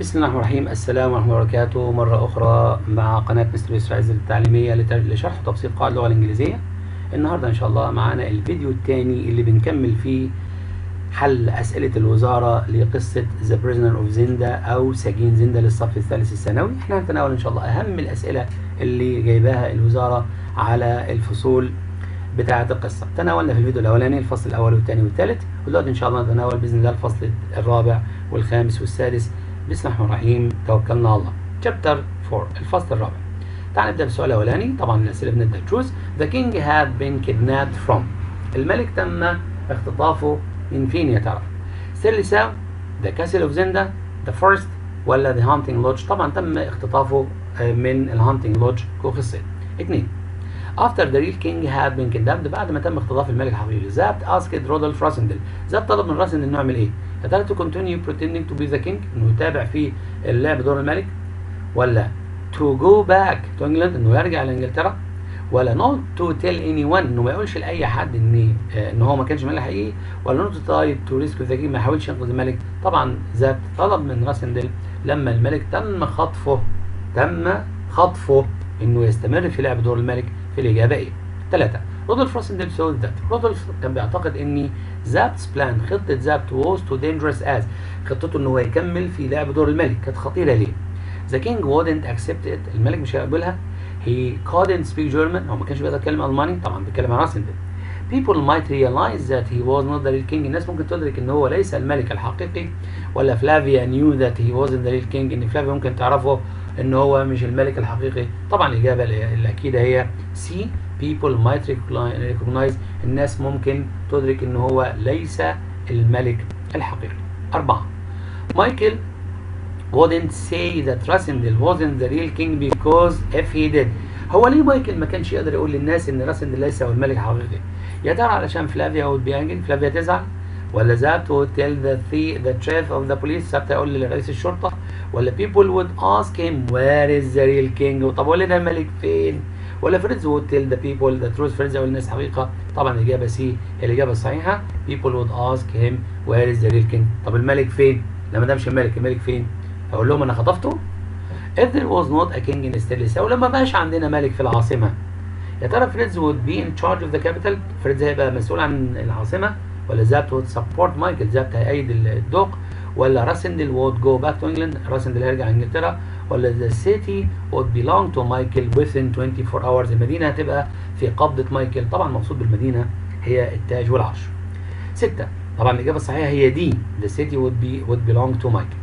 بسم الله الرحمن الرحيم السلام ورحمة الله وبركاته مرة أخرى مع قناة مستر يسرا عز التعليمية لت- لشرح وتبسيط قواعد اللغة الإنجليزية النهاردة إن شاء الله معانا الفيديو الثاني اللي بنكمل فيه حل أسئلة الوزارة لقصة The Prisoner of Zinda أو سجين زندا للصف الثالث الثانوي احنا هنتناول إن شاء الله أهم الأسئلة اللي جايباها الوزارة على الفصول بتاعة القصة تناولنا في الفيديو الأولاني الفصل الأول والثاني والثالث ودلوقتي إن شاء الله نتناول بإذن الله الفصل الرابع والخامس والسادس بسم الله الرحمن الرحيم توكلنا على الله Chapter 4 الفصل الرابع تعال نبدأ بالسؤال الأولاني طبعا الأسئلة بنبدأ choose The king had been kidnapped from الملك تم اختطافه من فين يا ترى ستيرلي ساو The Castle of Zenda The Forest ولا The Hunting Lodge طبعا تم اختطافه آه، من الهانتنج لودج كوخ الصيد اثنين After the real king had been kidnapped بعد ما تم اختطاف الملك الحقيقي زابت asked رودولف راسندل زابت طلب من راسندل انه يعمل ايه؟ يا ترى to continue pretending to be the king انه يتابع في اللعب دور الملك ولا to go back to England انه يرجع لانجلترا ولا not to tell anyone انه ما يقولش لاي حد ان آه، ان هو ما كانش ملك حقيقي ولا not to try to rescue the king ما يحاولش ينقذ الملك طبعا زابت طلب من راسندل لما الملك تم خطفه تم خطفه انه يستمر في لعب دور الملك في الاجابه ايه؟ ثلاثه رودولف راسندل سول ذات رودولف كان بيعتقد ان زابتس بلان خطه زابت was too dangerous as خطته ان هو يكمل في لعب دور الملك كانت خطيره ليه؟ The king wouldn't accept it الملك مش هيقبلها he couldn't speak German هو ما كانش بيقدر يتكلم الماني طبعا بيتكلم عن راسندل people might realize that he was not the real king الناس ممكن تدرك ان هو ليس الملك الحقيقي ولا فلافيا knew that he wasn't the real king ان فلافيا ممكن تعرفه ان هو مش الملك الحقيقي طبعا الاجابه الاكيده هي سي people might recognize الناس ممكن تدرك ان هو ليس الملك الحقيقي أربعة مايكل wouldn't say that راسندل wasn't the real king because if he did هو ليه مايكل ما كانش يقدر يقول للناس ان راسندل ليس هو الملك الحقيقي يا ترى علشان فلافيا would be angry فلافيا تزعل ولا زابت would tell the, the, the chief of the police زابت يقول لرئيس الشرطة ولا people would ask him where is the real king طب ولد الملك فين ولا فريدز would tell the people the truth فريدز يقول للناس حقيقة طبعا الإجابة سي هي الإجابة الصحيحة people would ask him where is the real king طب الملك فين لما ده مش الملك الملك فين أقول لهم أنا خطفته if there was not a king in Sterling أو لما بقاش عندنا ملك في العاصمة يا ترى فريدز would be in charge of the capital فريدز هيبقى مسؤول عن العاصمة ولا زابت would support مايكل زابت هيأيد الدوق ولا راسندل would go back to England راسندل هيرجع انجلترا ولا the city would belong to مايكل within 24 hours المدينة هتبقى في قبضة مايكل طبعا المقصود بالمدينة هي التاج والعرش ستة طبعا الإجابة الصحيحة هي دي the city would be would belong to مايكل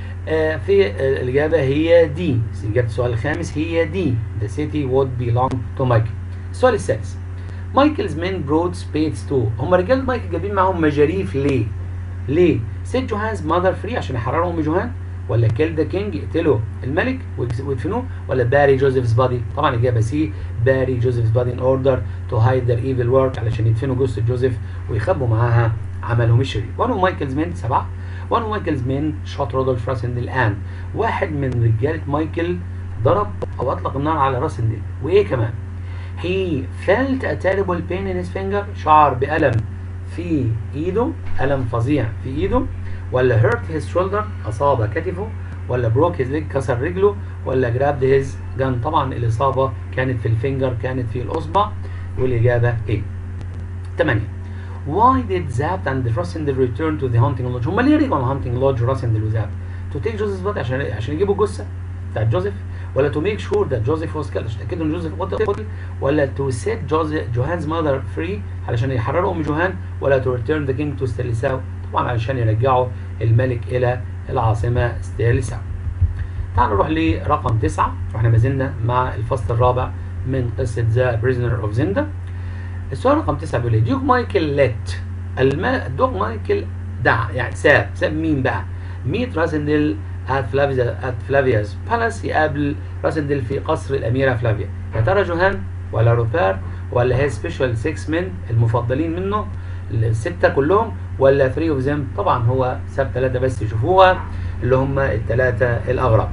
آه في آه الإجابة هي دي إجابة السؤال الخامس هي دي the city would belong to مايكل السؤال السادس مايكلز men brought spades too هم رجال مايكل جايبين معاهم مجاريف ليه؟ ليه؟ سيد جوهانز ماذر فري عشان يحرروا ام جوهان ولا كيل ذا كينج يقتلوا الملك ويدفنوه ولا باري جوزيفز بادي طبعا الاجابه سي باري جوزيفز بادي ان اوردر تو هايد ذير ايفل ورك علشان يدفنوا جثه جوزيف ويخبوا معاها عملهم الشرير وان اوف مايكلز مين سبعه وان اوف مايكلز مين شوت رودولف راسندل الان واحد من رجاله مايكل ضرب او اطلق النار على راسندل وايه كمان he felt a terrible pain in his finger شعر بألم في ايده ألم فظيع في ايده ولا hurt his shoulder أصاب كتفه ولا broke his leg كسر رجله ولا grabbed his gun طبعا الإصابة كانت في الفينجر كانت في الأصبع والإجابة إيه 8 Why did Zapt and Rossendel return to the hunting lodge؟ هم ليه رجعوا الهانتنج لودج روسندل وزابت؟ To take Joseph's body عشان عشان يجيبوا الجثة بتاعت جوزيف ولا to make sure that Joseph was killed عشان يتأكدوا ان جوزيف قتل ولا to set Joseph Johan's mother free علشان يحرروا ام جوهان ولا to return the king to ستيرليساو طبعا علشان يرجعوا الملك الى العاصمة ستيرليساو تعال نروح لرقم تسعة واحنا ما زلنا مع الفصل الرابع من قصة ذا بريزنر اوف زندا السؤال رقم تسعة بيقول ايه ديوك مايكل ليت الدوق مايكل دعا يعني ساب ساب مين بقى؟ ميت راسندل ات فلافيا ات فلافياز بالاس يقابل راسندل في قصر الاميره فلافيا يا ترى جوهان ولا روبير ولا هي سبيشال 6 من المفضلين منه الستة كلهم ولا 3 اوف ذيم طبعا هو ساب ثلاثة بس يشوفوها اللي هم الثلاثة الأغرب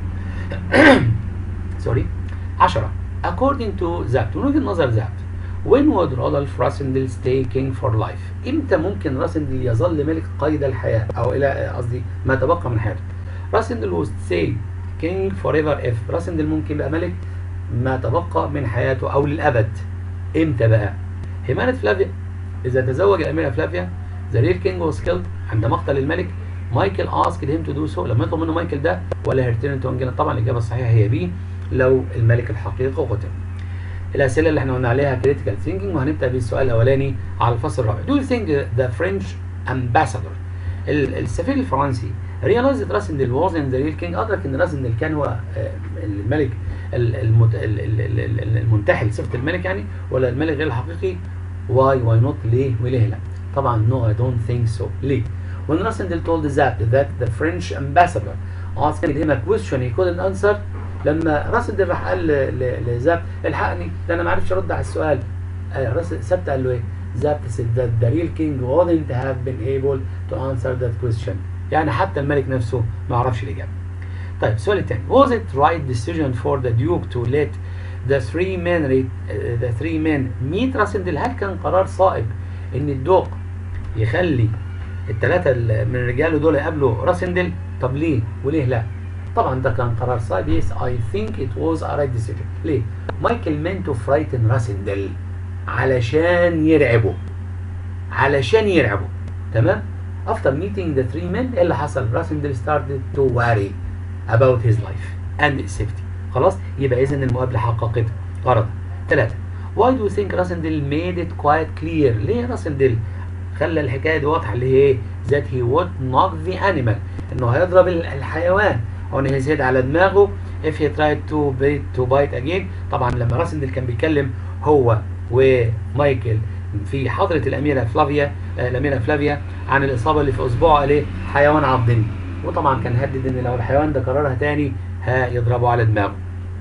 سوري 10 according to زابت من وجهة نظر زابت when would Rodolph Rassendel stay king for life امتى ممكن راسندل يظل ملك قيد الحياة او الى قصدي ما تبقى من حياته راسندل was say king forever if راسندل ممكن يبقى ملك ما تبقى من حياته او للابد امتى بقى هيمانة فلافيا اذا تزوج الاميره فلافيا ذا ريل كينج was killed عند مقتل الملك مايكل asked him to do so لما يطلب منه مايكل ده ولا هيرتين تو انجلند طبعا الاجابه الصحيحه هي بي لو الملك الحقيقي قتل الاسئله اللي احنا قلنا عليها كريتيكال ثينكينج وهنبدا بالسؤال الاولاني على الفصل الرابع Do you think the French ambassador السفير الفرنسي realized that راسندل was in the real king ادرك ان راسندل كان هو الملك المنتحل صفه الملك يعني ولا الملك غير الحقيقي why why not ليه وليه لا طبعا no I don't think so ليه when راسندل told Zapt that the French ambassador asked him a question he couldn't answer لما راسندل راح قال لزابت الحقني ده انا ما عرفتش ارد على السؤال سبت قال له ايه زابت said that the real king wouldn't have been able to answer that question يعني حتى الملك نفسه ما عرفش الاجابه طيب السؤال الثاني was it right decision for the duke to let the three men uh, the three men meet راسندل هل كان قرار صائب ان الدوق يخلي الثلاثه من رجاله دول يقابلوا راسندل طب ليه وليه لا طبعا ده كان قرار صائب yes I think it was a right decision ليه مايكل meant to frighten راسندل علشان يرعبه علشان يرعبه تمام after meeting the three men ايه اللي حصل راسندل started to worry about his life and his safety خلاص يبقى اذا المقابله حققت غرضها ثلاثه why do you think راسندل made it quite clear ليه راسندل خلى الحكايه دي واضحه اللي هي that he would knock the animal انه هيضرب الحيوان on his head على دماغه if he tried to bite to bite again طبعا لما راسندل كان بيتكلم هو ومايكل في حضرة الأميرة فلافيا الأميرة فلافيا عن الإصابة اللي في أسبوعه عليه حيوان عضني وطبعا كان هدد إن لو الحيوان ده كررها تاني هيضربه على دماغه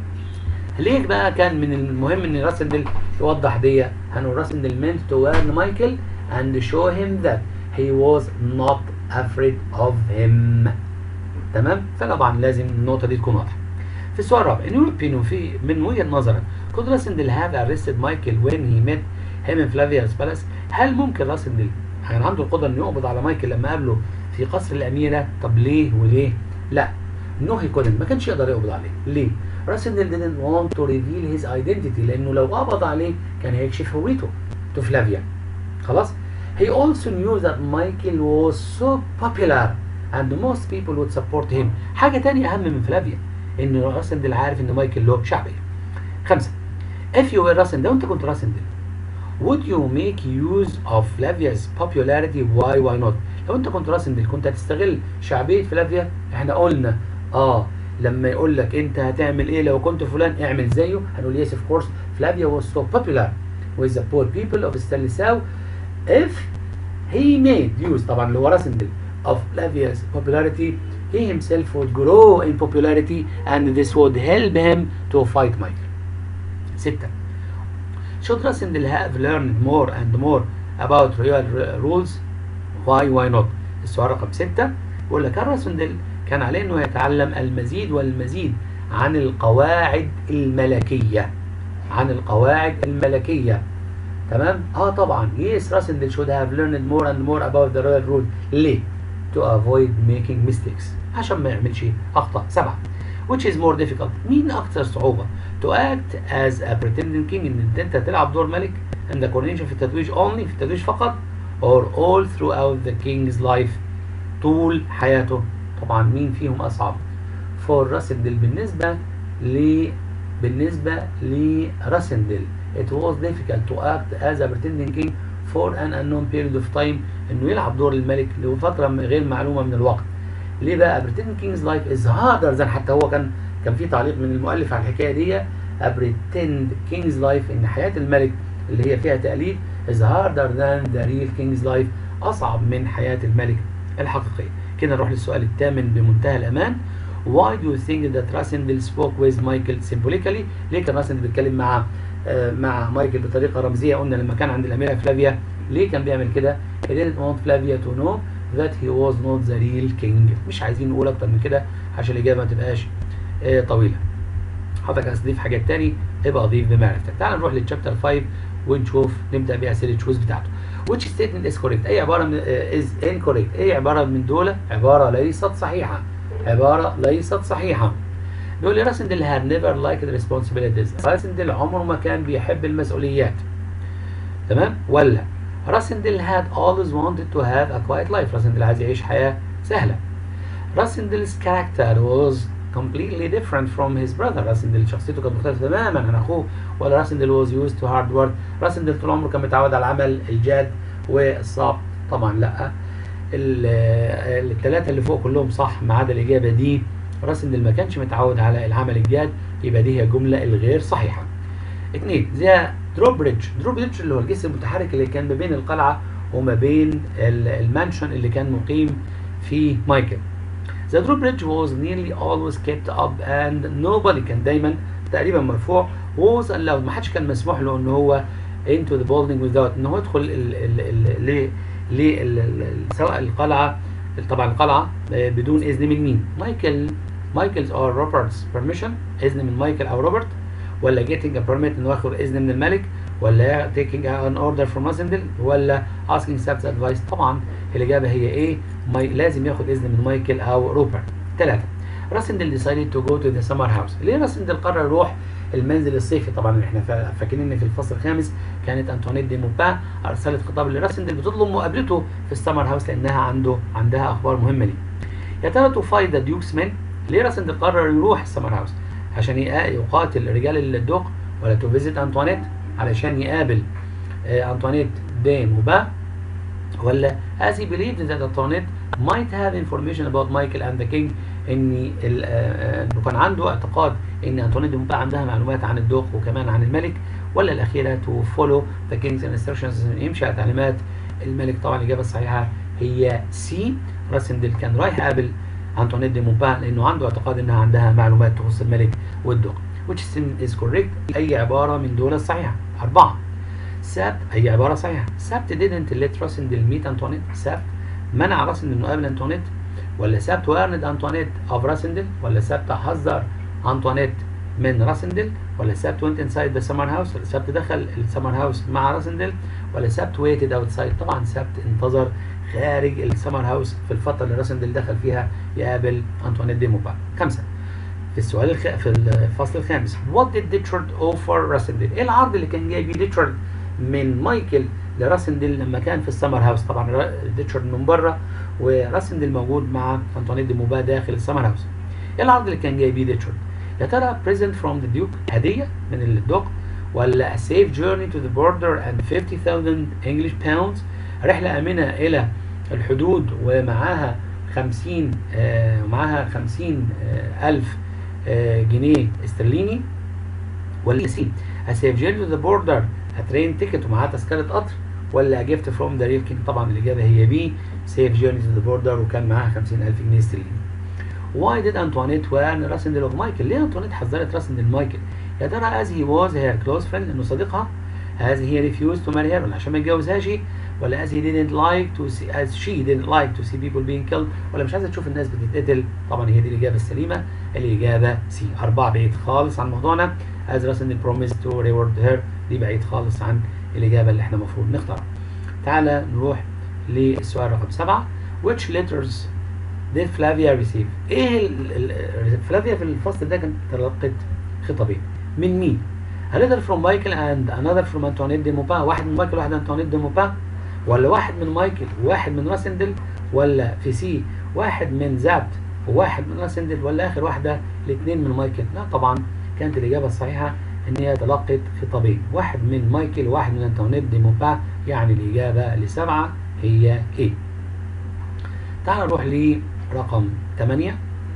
ليه بقى كان من المهم إن راسندل يوضح دي هنقول راسندل meant to warn مايكل and show him that he was not afraid of him تمام فطبعا لازم النقطة دي تكون واضحة في السؤال الرابع in your opinion في من وجهة نظرك could راسندل have arrested مايكل when he met him in Flavia's palace هل ممكن راسندل كان عنده القدرة انه يقبض على مايكل لما قابله في قصر الأميرة طب ليه وليه؟ لا نو هي كودنت ما كانش يقدر يقبض عليه ليه؟ راسندل didn't want to reveal his identity لأنه لو قبض عليه كان هيكشف هويته تو فلافيا خلاص؟ He also knew that Michael was so popular and most people would support him حاجة تانية أهم من فلافيا إن راسندل عارف إن مايكل له شعبية خمسة if you were راسندل لو أنت كنت راسندل would you make use of Flavia's popularity why why not لو انت كنت راسندل كنت هتستغل شعبية فلافيا احنا قلنا اه لما يقول لك انت هتعمل ايه لو كنت فلان اعمل زيه هنقول yes of course Flavia was so popular with the poor people of Stanislaw if he made use طبعا اللي هو راسندل of Flavia's popularity he himself would grow in popularity and this would help him to fight Michael ستة should Rassendil have learned more and more about real rules why why not السؤال رقم ستة بيقول لك راسندل كان عليه انه يتعلم المزيد والمزيد عن القواعد الملكية عن القواعد الملكية تمام اه طبعا yes راسندل should have learned more and more about the royal rule ليه to avoid making mistakes عشان ما يعملش اخطاء سبعة which is more difficult مين اكثر صعوبة to act as a pretending king ان انت تلعب دور ملك in the coronation في التتويج only في التتويج فقط or all throughout the king's life طول حياته طبعا مين فيهم اصعب for راسندل بالنسبة ل بالنسبة لراسندل it was difficult to act as a pretending king for an unknown period of time انه يلعب دور الملك لفترة غير معلومة من الوقت ليه بقى pretending king's life is harder than حتى هو كان كان في تعليق من المؤلف على الحكايه دي a pretend king's life ان حياه الملك اللي هي فيها تقليد is harder than the real king's life اصعب من حياه الملك الحقيقيه كده نروح للسؤال الثامن بمنتهى الامان why do you think that Rassendil spoke with Michael symbolically ليه كان راسندل بيتكلم مع آه مع مايكل بطريقه رمزيه قلنا لما كان عند الاميره فلافيا ليه كان بيعمل كده he didn't want Flavia to know that he was not the real king مش عايزين نقول اكتر من كده عشان الاجابه ما تبقاش آه طويله حضرتك عايز تضيف حاجات تاني ابقى اضيف بمعرفتك تعال نروح للشابتر 5 ونشوف نبدا باسئله التشويس بتاعته which statement is correct اي عباره من uh, is incorrect اي عباره من دول عباره ليست صحيحه عبارة ليست صحيحة بيقول لي راسندل had never liked responsibilities راسندل عمره ما كان بيحب المسؤوليات تمام ولا راسندل had always wanted to have a quiet life راسندل عايز يعيش حياة سهلة راسندل's character was completely different from his brother راسندل شخصيته كانت مختلفة تماما عن أخوه ولا راسندل was used to hard work راسندل طول عمره كان متعود على العمل الجاد والصعب طبعا لا الثلاثة اللي فوق كلهم صح ما عدا الإجابة دي راسندل ما كانش متعود على العمل الجاد يبقى دي هي الجملة الغير صحيحة اثنين ذا دروبريدج دروبريدج اللي هو الجسر المتحرك اللي كان ما بين القلعة وما بين المانشن اللي كان مقيم فيه مايكل The drawbridge was nearly always kept up and nobody كان دايما تقريبا مرفوع was allowed ما حدش كان مسموح له ان هو into the building without ان هو يدخل ل ل سواء القلعه طبعا القلعه بدون اذن من مين؟ مايكل مايكلز اور روبرتس بيرميشن اذن من مايكل او روبرت ولا getting a permit انه ياخد اذن من الملك ولا taking an order from راسندل ولا asking Sab's advice طبعا الاجابه هي ايه؟ ماي لازم ياخد اذن من مايكل او روبرت ثلاثه راسندل decided to go to the summer house ليه راسندل قرر يروح المنزل الصيفي طبعا احنا فاكرين ان في الفصل الخامس كانت انطوانيت دي موبا ارسلت خطاب لراسندل بتطلب مقابلته في السمر هاوس لانها عنده عندها اخبار مهمه ليه يا ترى تو فايد ذا ديوكس مان ليه راسندل قرر يروح السمر هاوس عشان يقاتل رجال الدوق ولا تو فيزيت انطوانيت علشان يقابل انطوانيت دي موبا ولا as he believed that Antoinette might have information about Michael and the king ان انه كان عنده اعتقاد ان انطوانيت دي موبا عندها معلومات عن الدوق وكمان عن الملك ولا الاخيره تو فولو ذا كينجز انستركشنز يمشي على تعليمات الملك طبعا الاجابه الصحيحه هي سي راسندل كان رايح يقابل انطوانيت دي موبا لانه عنده اعتقاد انها عندها معلومات تخص الملك والدوق which is correct اي عباره من دول الصحيحه اربعه سابت اي عباره صحيحه سابت didn't let راسندل meet انطوانيت سابت منع راسندل انه يقابل انطوانيت ولا سابت وارند انطوانيت اوف راسندل ولا سابت حذر انطوانيت من راسندل ولا سابت وينت انسايد ذا سمر هاوس ولا سابت دخل السمر هاوس مع راسندل ولا سابت ويتد اوتسايد طبعا سابت انتظر خارج السمر هاوس في الفتره اللي راسندل دخل فيها يقابل انطوانيت دي موبا خمسه في السؤال الخ... في الفصل الخامس وات ديد ديتشارد اوفر راسندل ايه العرض اللي كان جاي بيه ديتشارد من مايكل لراسندل لما كان في السمر هاوس طبعا ديتشارد من بره وراسندل موجود مع انطوانيت دي موبا داخل السمر هاوس ايه العرض اللي كان جاي بيه ديتشارد يا ترى present from the duke هديه من الدوق ولا a safe journey to the border and 50,000 English pounds رحله امنه الى الحدود ومعاها 50 آه ومعاها 50 آه الف آه جنيه استرليني ولا سي a safe journey to the border a train ticket ومعاها تذكره قطر ولا gift from the real king طبعا الاجابه هي بي safe journey to the border وكان معاها 50000 جنيه استرليني Why did Antoinette warn راسندل of Michael؟ ليه أنطوانيت حذرت راسندل مايكل؟ يا ترى as he was her close friend لأنه صديقها as he refused to marry her ولا عشان ما يتجوزهاش ولا as he didn't like to see as she didn't like to see people being killed ولا مش عايزة تشوف الناس بتتقتل طبعا هي دي الإجابة السليمة الإجابة سي أربعة بعيد خالص عن موضوعنا as راسندل promised to reward her دي بعيد خالص عن الإجابة اللي احنا المفروض نختارها. تعالى نروح للسؤال رقم سبعة which letters did فلافيا ريسيف ايه فلافيا في الفصل ده كانت تلقت خطابين من مين another from مايكل and another from انطوانيت دي موبا واحد من مايكل واحد من انطوانيت دي موبا ولا واحد من مايكل وواحد من راسندل ولا في سي واحد من زابت وواحد من راسندل ولا اخر واحده الاثنين من مايكل لا طبعا كانت الاجابه الصحيحه ان هي تلقت خطابين واحد من مايكل وواحد من انطوانيت دي موبا يعني الاجابه لسبعه هي ايه تعال نروح ل رقم 8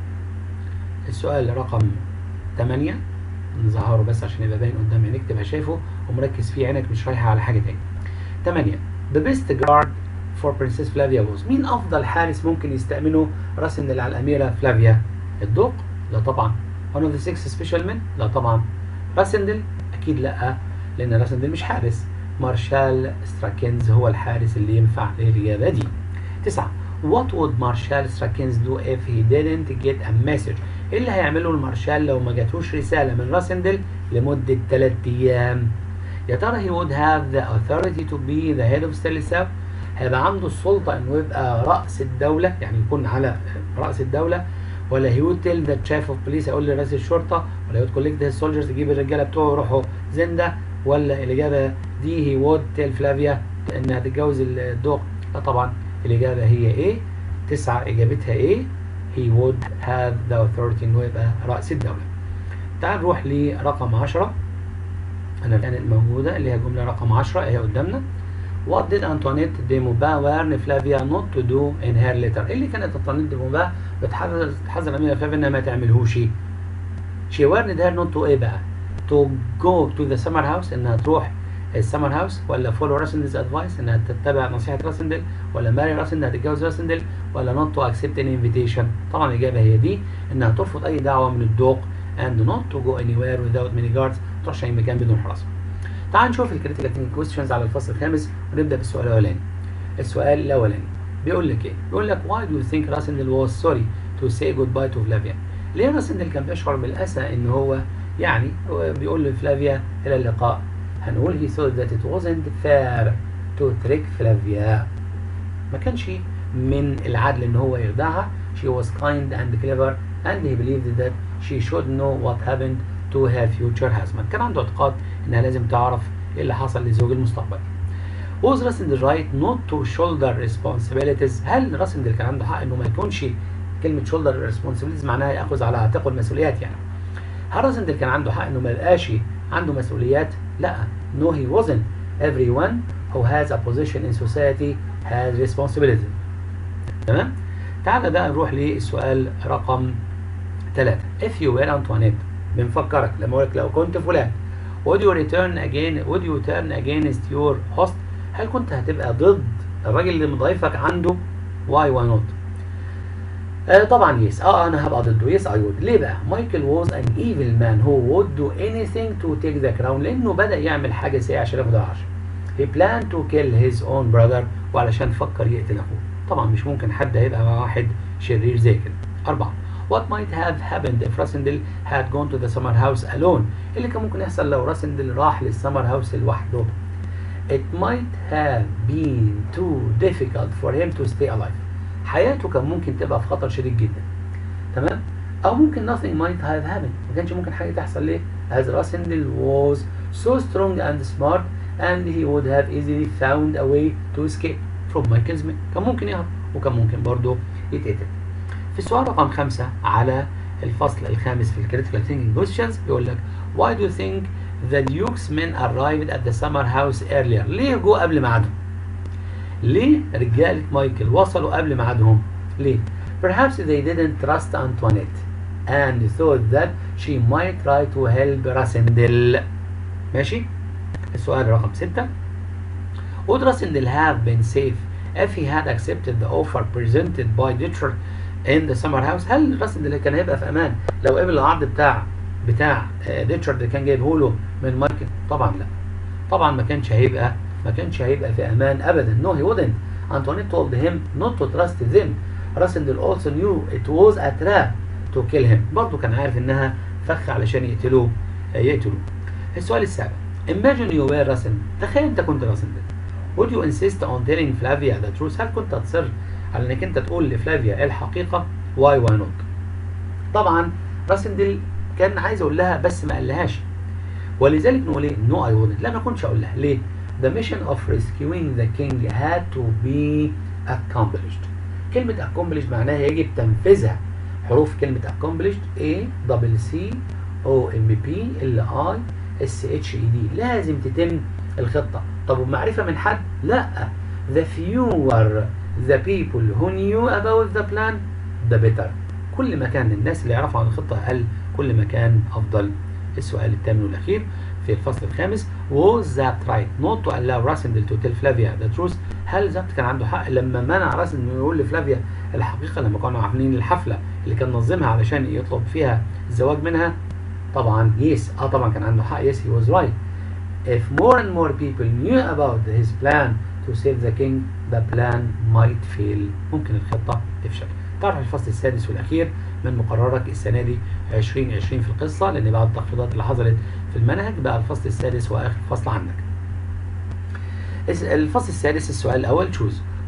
السؤال رقم 8 نظهره بس عشان يبقى باين قدام عينيك تبقى شايفه ومركز فيه عينك مش رايحه على حاجه تاني 8 The best guard for Princess Flavia was مين افضل حارس ممكن يستأمنه راسندل على الاميره فلافيا الدوق لا طبعا one of the six special men لا طبعا راسندل اكيد لا لان راسندل مش حارس مارشال ستراكنز هو الحارس اللي ينفع للاجابه دي 9 What would Marshal Strakins do if he didn't get a message؟ ايه اللي هيعمله المارشال لو ما جاتوش رسالة من راسندل لمدة 3 أيام؟ يا ترى he would have the authority to be the head of Stelissab؟ هيبقى عنده السلطة إنه يبقى رأس الدولة يعني يكون على رأس الدولة ولا he would tell the chief of police هيقول لرئيس الشرطة ولا he would collect his soldiers يجيب الرجالة بتوعه يروحوا زندا ولا الإجابة دي he would tell فلافيا إنها تتجوز الدوق لا طبعا الإجابة هي إيه تسعة إجابتها إيه he would have the authority إنه يبقى رئيس الدولة تعال نروح لرقم 10 أنا كانت موجودة اللي هي الجملة رقم 10 هي قدامنا What did Antoinette de Maubin warn Flavia not to do in her letter؟ اللي كانت أنطوانيت دي موبان بتحذر تحذر أميرة فلافيا إنها ما تعملهوش She warned her not to إيه بقى؟ To go to the summer house إنها تروح السمر هاوس ولا فولو راسندلز ادفايس انها تتبع نصيحه راسندل ولا ماري راسندل انها تتجوز راسندل ولا نوت تو اكسبت ان انفيتيشن طبعا الاجابه هي دي انها ترفض اي دعوه من الدوق and not to go anywhere without many guards ما تروحش اي مكان بدون حراسه تعال نشوف الكريتيكال كويستشنز على الفصل الخامس ونبدا بالسؤال الاولاني السؤال الاولاني بيقول لك ايه بيقول لك why do you think راسندل was sorry to say goodbye to Flavia ليه راسندل كان بيشعر بالاسى ان هو يعني بيقول لفلافيا الى اللقاء هنقول he thought that it wasn't fair to trick Flavia ما كانش من العدل ان هو يخدعها she was kind and clever and he believed that she should know what happened to her future husband كان عنده اعتقاد انها لازم تعرف ايه اللي حصل لزوج المستقبل was Rassendel right not to shoulder responsibilities هل راسندل كان عنده حق انه ما يكونش كلمة shoulder responsibilities معناها ياخذ على عاتقه المسؤوليات يعني هل راسندل كان عنده حق انه ما يبقاش عنده مسؤوليات لا no he wasn't everyone who has a position in society has responsibility تمام تعال بقى نروح للسؤال رقم ثلاثة if you were Antoinette بنفكرك لما اقول لك لو كنت فلان would you return again would you turn against your host هل كنت هتبقى ضد الراجل اللي مضيفك عنده why why not آه طبعا يس اه انا هبقى ضده يس اي وود ليه بقى مايكل was an evil man who would do anything to take the crown لانه بدا يعمل حاجه سيئه عشان ياخد العرش he planned to kill his own brother وعلشان فكر يقتل اخوه طبعا مش ممكن حد هيبقى مع واحد شرير زي كده اربعه What might have happened if Rassendel had gone to the summer house alone اللي كان ممكن يحصل لو راسندل راح للسمر هاوس لوحده It might have been too difficult for him to stay alive حياته كان ممكن تبقى في خطر شديد جدا تمام او ممكن nothing might have happened ما كانش ممكن حاجه تحصل ليه as Rassendel was so strong and smart and he would have easily found a way to escape from Michael's men كان ممكن يهرب وكان ممكن برضه يتقتل في السؤال رقم خمسة على الفصل الخامس في الكريتيكال ثينكينج كويستشنز بيقول لك why do you think the Duke's men arrived at the summer house earlier ليه جو قبل ميعادهم ليه رجالة مايكل وصلوا قبل ميعادهم ليه perhaps they didn't trust Antoinette and thought that she might try to help Rassendel ماشي السؤال رقم ستة would Rassendel have been safe if he had accepted the offer presented by Ditcher in the summer house هل راسندل كان هيبقى في امان لو قبل العرض بتاع بتاع ديتشارد اللي كان جايبه له من مايكل طبعا لا طبعا ما كانش هيبقى ما كانش هيبقى في امان ابدا no he wouldn't Antoinette told him not to trust them راسندل also knew it was a trap to kill him برضه كان عارف انها فخ علشان يقتلوه يقتلوه السؤال السابع imagine you were راسندل تخيل انت كنت راسندل would you insist on telling Flavia the truth هل كنت هتصر على انك انت تقول لفلافيا الحقيقه واي واي نوت طبعا راسندل كان عايز اقول لها بس ما قالهاش ولذلك نقول ايه نو اي وودنت لا ما كنتش اقول لها ليه the mission of rescuing the king had to be accomplished كلمة accomplished معناها يجب تنفيذها حروف كلمة accomplished A double C O M P L I S H E D لازم تتم الخطة طب ومعرفة من حد؟ لا the fewer the people who knew about the plan the better كل ما كان الناس اللي يعرفوا عن الخطة أقل كل ما كان أفضل السؤال الثامن والأخير في الفصل الخامس was that right not to allow Rassendel to tell Flavia the truth هل زابت كان عنده حق لما منع راسندل انه يقول لفلافيا الحقيقة لما كانوا عاملين الحفلة اللي كان نظمها علشان يطلب فيها الزواج منها طبعا يس اه طبعا كان عنده حق يس he was right if more and more people knew about his plan to save the king the plan might fail ممكن الخطة تفشل تعرف الفصل السادس والأخير من مقررك السنة دي 2020 في القصة لأن بعد التخفيضات اللي حصلت في المنهج بقى الفصل السادس وآخر فصل عندك الفصل السادس السؤال الأول choose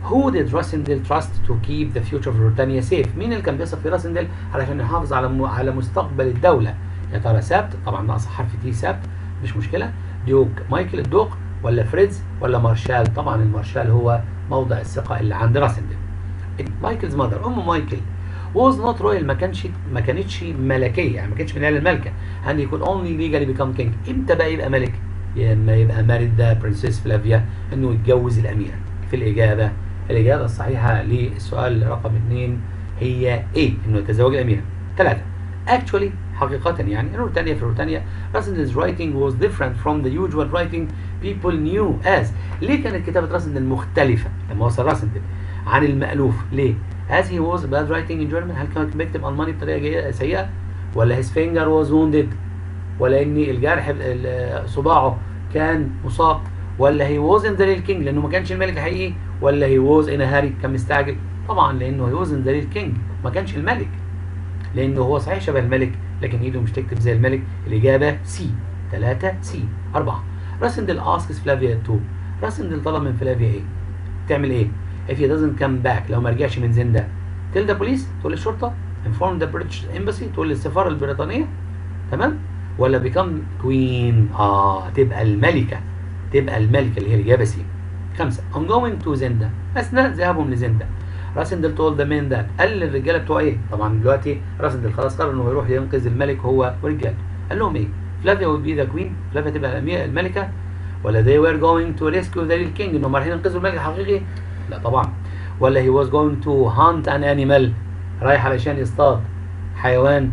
Who did Rassendil trust to keep the future of Britannia safe؟ مين اللي كان بيثق في راسندل علشان يحافظ على م... على مستقبل الدولة؟ يا ترى سابت طبعا ناقص حرف تي سابت مش مشكلة ديوك مايكل الدوق ولا فريدز ولا مارشال طبعا المارشال هو موضع الثقة اللي عند راسندل مايكلز ماذر ام مايكل was not royal ما كانش ما كانتش ملكيه يعني ما كانتش من العيله المالكه and he could only legally become king امتى بقى يبقى ملك؟ لما يبقى مارد ده برنسيس فلافيا انه يتجوز الاميره في الاجابه الاجابه الصحيحه للسؤال رقم اثنين هي ايه؟ انه يتزوج الاميره. ثلاثه actually حقيقة يعني in Ruritania في Ruritania Rassendil's writing was different from the usual writing people knew as ليه كانت كتابة راسندل مختلفة لما وصل راسندل عن المألوف ليه؟ as he was bad writing in German هل كان بيكتب ألماني بطريقة سيئة ولا his finger was wounded ولا ان الجرح صباعه كان مصاب ولا he wasn't the real king لانه ما كانش الملك الحقيقي ولا he was in a hurry كان مستعجل طبعا لانه he wasn't the real king ما كانش الملك لانه هو صحيح شبه الملك لكن ايده مش تكتب زي الملك الاجابه سي 3 سي 4 راسندل asks فلافيا تو راسندل طلب من فلافيا ايه تعمل ايه if he doesn't come back لو ما رجعش من زندا tell the police تقول للشرطه inform the British embassy تقول للسفاره البريطانيه تمام ولا become queen اه تبقى الملكه تبقى الملكه اللي هي الاجابه سي خمسه I'm going to زندا اثناء ذهابهم لزندا راسندل told the men that قال للرجاله بتوع ايه طبعا دلوقتي راسندل خلاص قرر انه يروح ينقذ الملك هو ورجاله قال لهم ايه فلافيا would be the queen فلافيا تبقى الملكه ولا they were going to rescue the real king انهم رايحين ينقذوا الملك الحقيقي لا طبعا ولا he was going to hunt an animal رايح علشان يصطاد حيوان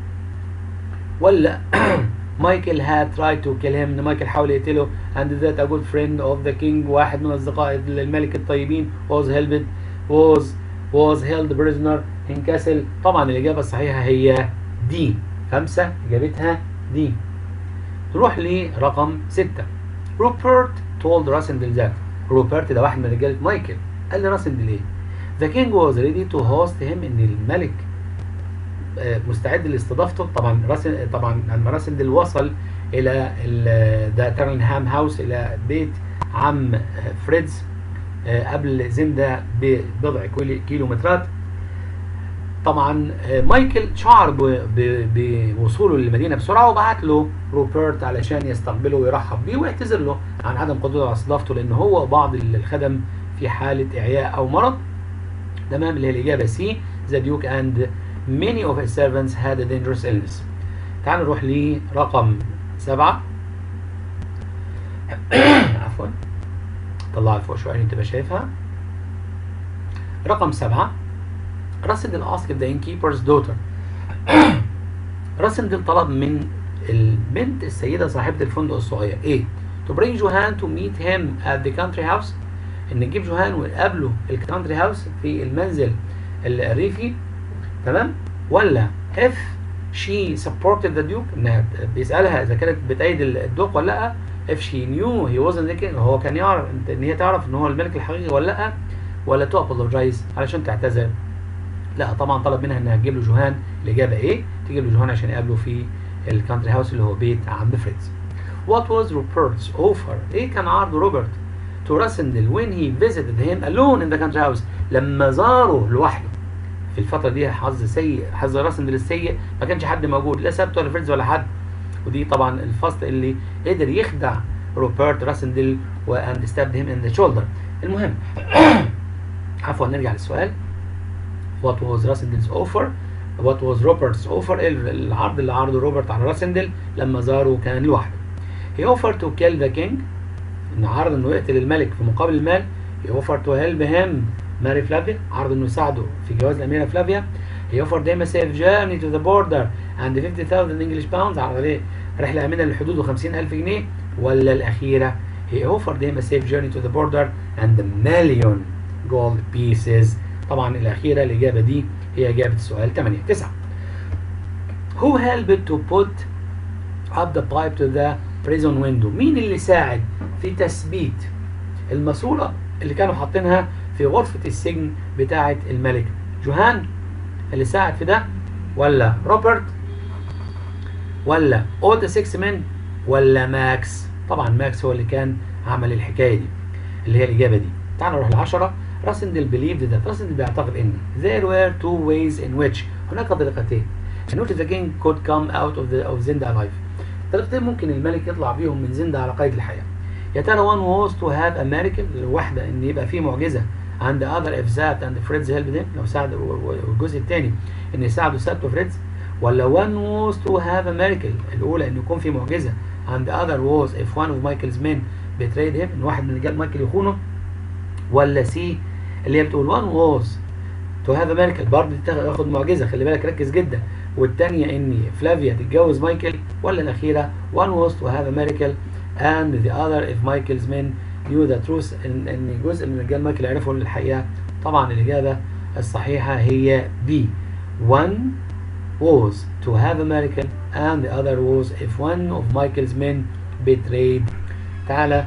ولا مايكل had tried to kill him ان مايكل حاول يقتله and that a good friend of the king واحد من اصدقاء الملك الطيبين was helped was was held prisoner انكسل طبعا الاجابه الصحيحه هي دي خمسه اجابتها دي نروح لرقم ستة روبرت told راسندل ذات روبرت ده واحد من رجاله مايكل قال لراسندل ايه The king was ready to host him ان الملك مستعد لاستضافته طبعا راسل طبعا لما راسندل وصل الى ذا تيرنهام هاوس الى بيت عم فريدز قبل زندا ببضع كيلومترات طبعا مايكل شعر بوصوله للمدينه بسرعه وبعت له روبرت علشان يستقبله ويرحب بيه ويعتذر له عن عدم قدرته على استضافته لان هو وبعض الخدم في حاله اعياء او مرض تمام اللي هي الاجابه سي ذا ديوك اند many of his servants had a dangerous illness تعالوا نروح لرقم سبعة عفوا طلعها لفوق شوية عشان تبقى شايفها رقم سبعة راسندل asked the innkeeper's daughter راسندل طلب من البنت السيدة صاحبة الفندق الصغير ايه؟ to bring جوهان to meet him at the country house ان نجيب جوهان ونقابله الكانتري هاوس في المنزل الريفي تمام ولا if she supported the duke انها بيسالها اذا كانت بتأيد الدوق ولا لا if she knew he wasn't the king هو كان يعرف ان هي تعرف ان هو الملك الحقيقي ولا لا ولا to apologize علشان تعتذر لا طبعا طلب منها انها تجيب له جوهان الاجابه ايه تجيب له جوهان عشان يقابله في الكانتري هاوس اللي هو بيت عم فريدز what was Rupert's offer ايه كان عرض روبرت to راسندل when he visited him alone in the country house لما زاره لوحده في الفترة دي حظ سيء حظ راسندل السيء ما كانش حد موجود لا سابت ولا فريدز ولا حد ودي طبعا الفصل اللي قدر يخدع روبرت راسندل واند ستابد هيم ان ذا شولدر المهم عفوا نرجع للسؤال what was راسندل's offer what was Robert's offer العرض اللي عرضه روبرت على راسندل لما زاره كان لوحده he offered to kill the king انه عرض انه يقتل الملك في مقابل المال he offered to help him ماري فلافيا عرض انه يساعده في جواز الاميره فلافيا he offered him a safe journey to the border and 50,000 English pounds عرض عليه رحله امنه للحدود و50 الف جنيه ولا الاخيره he offered him a safe journey to the border and a million gold pieces طبعا الاخيره الاجابه دي هي اجابه السؤال 8 9 who helped to put up the pipe to the prison window مين اللي ساعد في تثبيت الماسوره اللي كانوا حاطينها في غرفة السجن بتاعة الملك جوهان اللي ساعد في ده ولا روبرت ولا اول ذا 6 men ولا ماكس طبعا ماكس هو اللي كان عمل الحكاية دي اللي هي الإجابة دي تعال نروح العشرة راسندل believed that راسندل بيعتقد ان there were two ways in which هناك طريقتين in which the king could come out of the of Zinda alive طريقتين ممكن الملك يطلع بيهم من زندا على قيد الحياة يا ترى one was to have a miracle الواحدة ان يبقى في معجزة and the other if that and Fred's helped him لو ساعد والجزء الثاني ان يساعده سات وفريدز ولا one was to have a miracle الأولى ان يكون في معجزة and the other was if one of Michael's men betrayed him ان واحد من رجال مايكل يخونه ولا سي اللي هي بتقول one was to have a miracle برضه دي تاخد معجزة خلي بالك ركز جدا والتانية ان فلافيا تتجوز مايكل ولا الأخيرة one was to have a miracle and the other if Michael's men knew the truth ان ان جزء من رجال مايكل عرفوا الحقيقة طبعا الإجابة الصحيحة هي B one was to have a miracle and the other was if one of Michael's men betrayed تعالى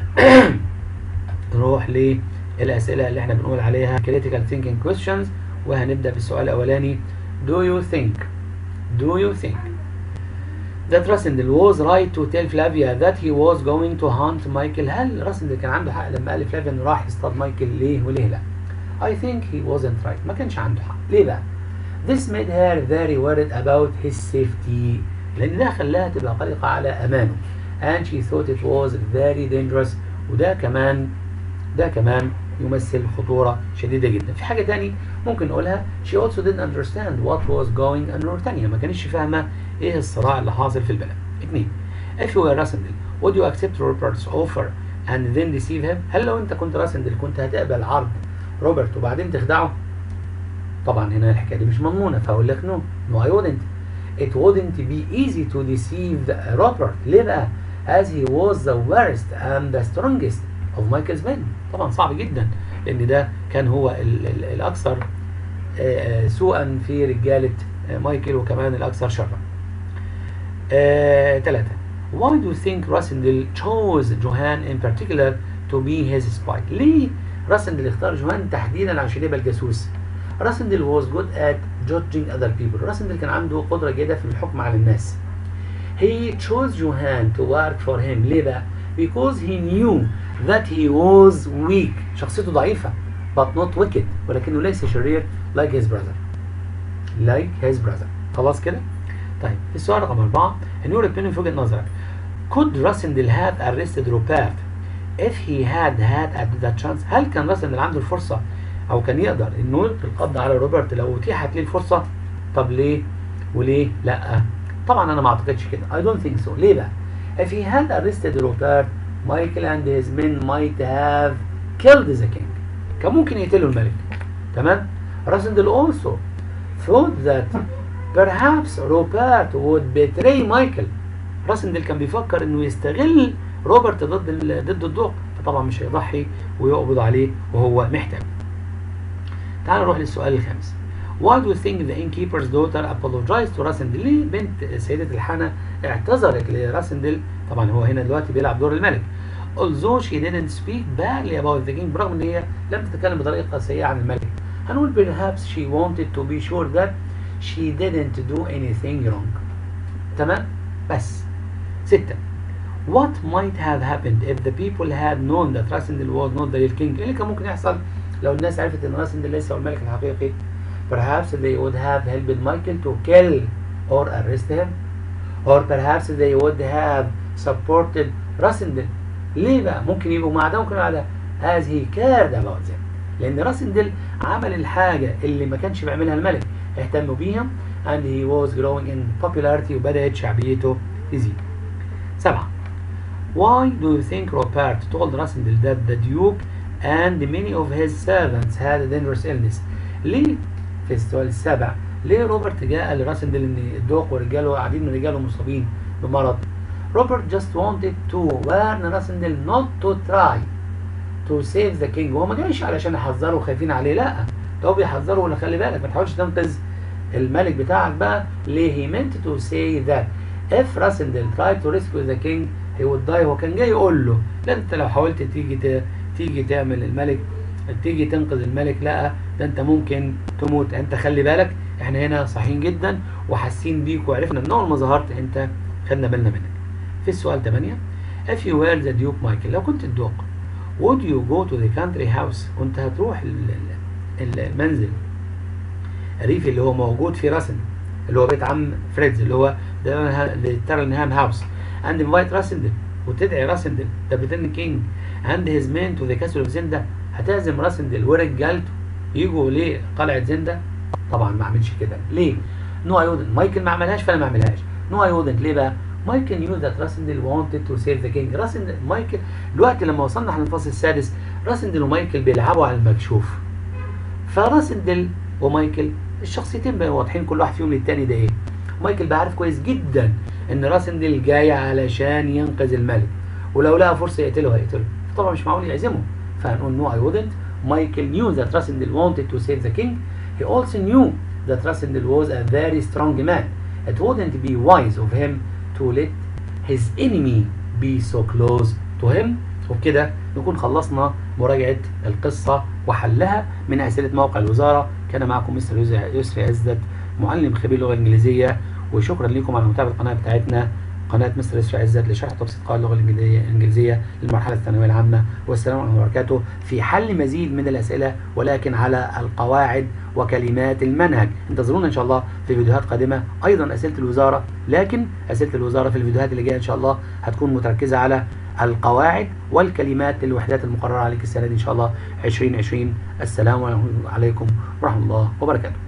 نروح للأسئلة اللي احنا بنقول عليها critical thinking questions وهنبدأ بالسؤال الأولاني do you think do you think that راسندل was right to tell Flavia that he was going to hunt Michael هل راسندل كان عنده حق لما قال لفلافيا انه راح يصطاد مايكل ليه وليه لا I think he wasn't right ما كانش عنده حق ليه بقى This made her very worried about his safety لأن ده خلاها تبقى قلقة على أمانه and she thought it was very dangerous وده كمان ده كمان يمثل خطورة شديدة جدا في حاجة تاني ممكن نقولها she also didn't understand what was going on in Mauritania ما كانتش فاهمة ايه الصراع اللي حاصل في البلد اتنين if you were Rassendel would you accept Robert's offer and then deceive him هل لو انت كنت راسندل كنت هتقبل عرض روبرت وبعدين تخدعه طبعا هنا الحكايه دي مش مضمونه فاقول لك نو نو اي wouldn't it wouldn't be easy to deceive Robert ليه بقى as he was the worst and the strongest of Michael's men طبعا صعب جدا لان ده كان هو ال ال الاكثر سوءا في رجاله مايكل وكمان الاكثر شرا ثلاثة why do you think راسندل chose Johan in particular to be his spy ليه راسندل اختار جوهان تحديدا عشان يبقى الجاسوس راسندل was good at judging other people راسندل كان عنده قدرة جيدة في الحكم على الناس he chose Johan to work for him ليه بقى because he knew that he was weak شخصيته ضعيفة but not wicked ولكنه ليس شرير like his brother like his brother خلاص كده طيب السؤال رقم أربعة in your opinion في وجهة نظرك could راسندل have arrested Rupert if he had had at that chance هل كان راسندل عنده الفرصة او كان يقدر انه يلقي القبض على روبرت لو اتيحت ليه الفرصه طب ليه وليه لا طبعا انا ما اعتقدش كده I don't think so ليه بقى if he had arrested Robert Michael and his men might have killed the king كان ممكن يقتلوا الملك تمام راسندل also thought that perhaps Robert would betray Michael راسندل كان بيفكر انه يستغل روبرت ضد ضد الضوء فطبعا مش هيضحي ويقبض عليه وهو محتاج تعال نروح للسؤال الخامس Why do you think the innkeeper's daughter apologized to راسندل؟ ليه بنت سيدة الحانة اعتذرت لراسندل؟ طبعا هو هنا دلوقتي بيلعب دور الملك. Although she didn't speak badly about the king برغم ان هي لم تتكلم بطريقة سيئة عن الملك. هنقول perhaps she wanted to be sure that she didn't do anything wrong. تمام؟ بس. ستة. What might have happened if the people had known that Rasindel was not the real king؟ ايه اللي كان ممكن يحصل لو الناس عرفت ان راسندل ليس هو الملك الحقيقي perhaps they would have helped Michael to kill or arrest him or perhaps they would have supported راسندل ليه بقى ممكن يبقوا مع ده ممكن مع ده as he cared about them لان راسندل عمل الحاجة اللي ما كانش بيعملها الملك اهتموا بيهم and he was growing in popularity وبدأت شعبيته تزيد سبعة Why do you think Robert told Rassendel that the Duke and many of his servants had a dangerous illness. ليه في السؤال السابع ليه روبرت جاء لراسندل ان الدوق ورجاله عديد من رجاله مصابين بمرض روبرت just wanted to warn راسندل not to try to save the king وهو ما جايش علشان يحذره خايفين عليه لا ده هو بيحذره ولا خلي بالك ما تحاولش تنقذ الملك بتاعك بقى ليه he meant to say that if راسندل tried to rescue the king he would die هو كان جاي يقول له لا انت لو حاولت تيجي ت... تيجي تعمل الملك تيجي تنقذ الملك لا ده انت ممكن تموت انت خلي بالك احنا هنا صحيين جدا وحاسين بيك وعرفنا من اول ما ظهرت انت خدنا بالنا منك في السؤال 8 if you were the duke Michael لو كنت الدوق would you go to the country house كنت هتروح ال- ال- المنزل الريفي اللي هو موجود في راسن اللي هو بيت عم فريدز اللي هو تيرنهام هاوس and invite راسندل وتدعي راسندل ذا بريتن كينج and his men to the castle of زندا هتعزم راسندل ورجالته يجوا ليه قلعة زندا طبعا ما اعملش كده ليه نو اي wouldn't مايكل ما عملهاش فانا ما اعملهاش نو اي wouldn't ليه بقى مايكل knew that راسندل wanted to save the king راسندل مايكل دلوقتي لما وصلنا احنا الفصل السادس راسندل ومايكل بيلعبوا على المكشوف فراسندل ومايكل الشخصيتين بقوا واضحين كل واحد فيهم للتاني ده ايه مايكل بقى عارف كويس جدا ان راسندل جاي علشان ينقذ الملك ولو لقى فرصه يقتله هيقتله طبعا مش معقول يعزمه فهنقول نو اي wouldn't مايكل knew that راسندل wanted to save the king he also knew that راسندل was a very strong man it wouldn't be wise of him to let his enemy be so close to him وبكده نكون خلصنا مراجعة القصة وحلها من أسئلة موقع الوزارة كان معكم مستر يسري عزت معلم خبير اللغة الإنجليزية وشكرا لكم على متابعة القناة بتاعتنا قناة مستر يسري عزت لشرح تبسيط قواعد اللغة الإنجليزية الإنجليزية للمرحلة الثانوية العامة والسلام عليكم ورحمة الله وبركاته في حل مزيد من الأسئلة ولكن على القواعد وكلمات المنهج انتظرونا إن شاء الله في فيديوهات قادمة أيضا أسئلة الوزارة لكن أسئلة الوزارة في الفيديوهات اللي جاية إن شاء الله هتكون متركزة على القواعد والكلمات للوحدات المقررة عليك السنة دي إن شاء الله 2020 السلام عليكم ورحمة الله وبركاته